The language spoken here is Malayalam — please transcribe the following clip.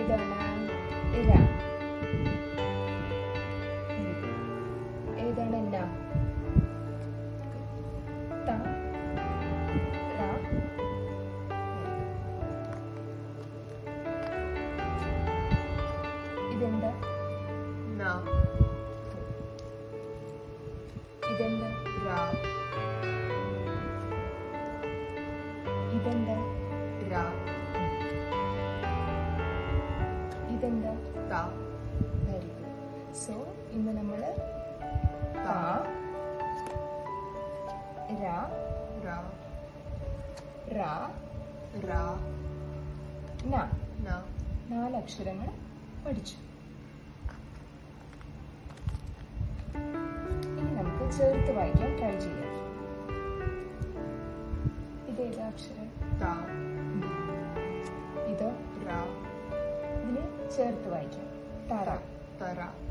ഏതാണ് ഇര ഏതാണ് ന ത റ ഇതെന്താ na, ഇതെന്താ ra, ഇതെന്താ ra, ഇതെന്താ ta, വെരി ഗുഡ് സോ ഇന്ന് നമ്മൾ ത ta, ര ra, റ ra, ന na, നാല് അക്ഷരങ്ങൾ പഠിച്ചു ഇനി നമുക്ക് ചേർത്ത് വായിക്കാൻ ട്രൈ ചെയ്യാം ഇതേതാ അക്ഷരം ta, ഇതോ ra, ഇതിനെ ചേർത്ത് വായിക്കാം തറ tara,